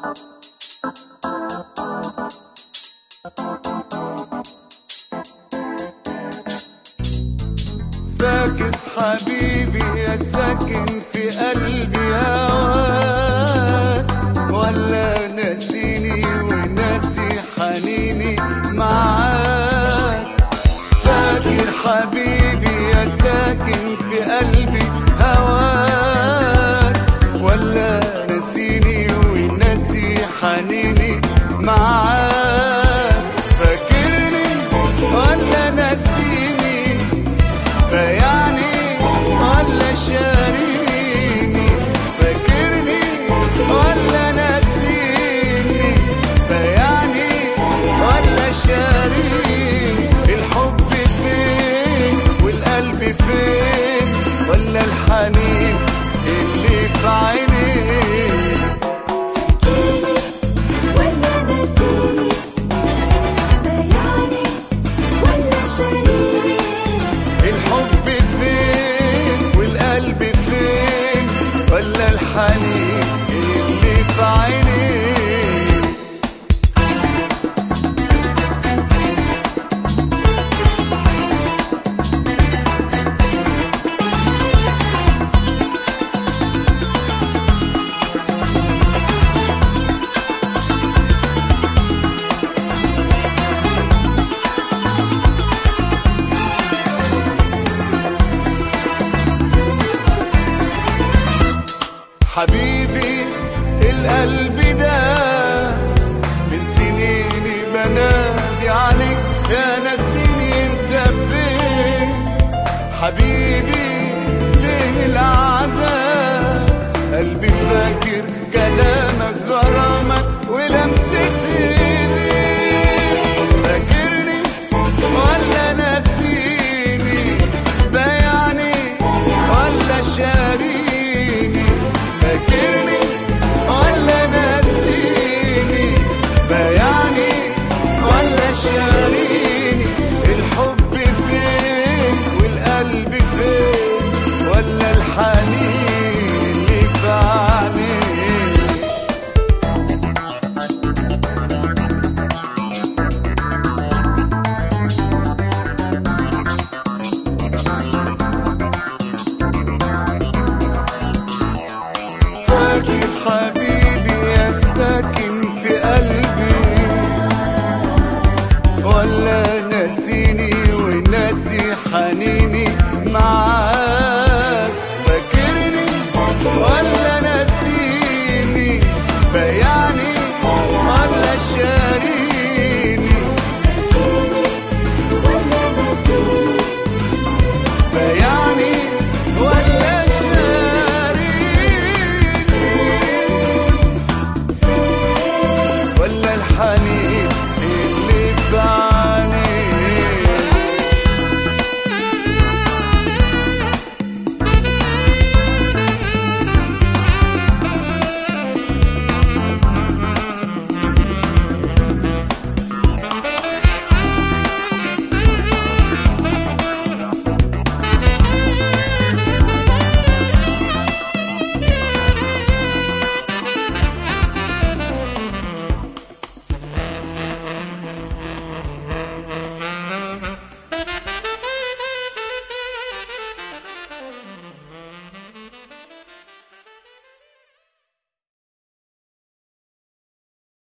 فاكر حبيبي يا ساكن في قلبي هواك ولا ناسيني وناسي حنيني معاك فاكر حبيبي يا ساكن في قلبي هواك ولا ناسيني وناسي حنيني معاك فاكرني ولا ناسيني بيعني ولا شاريني فاكرني ولا ناسيني بيعني ولا شاريني الحب فين والقلب فين ولا الحنين اللي في عينيك ولا ناسيني بياني ولا شاريني الحب فين والقلب فين ولا الحنين اللي في عينيك حبيبي القلب ده من سنيني بنادي عليك يا ناسيني انت فين حبيبي ليه العالم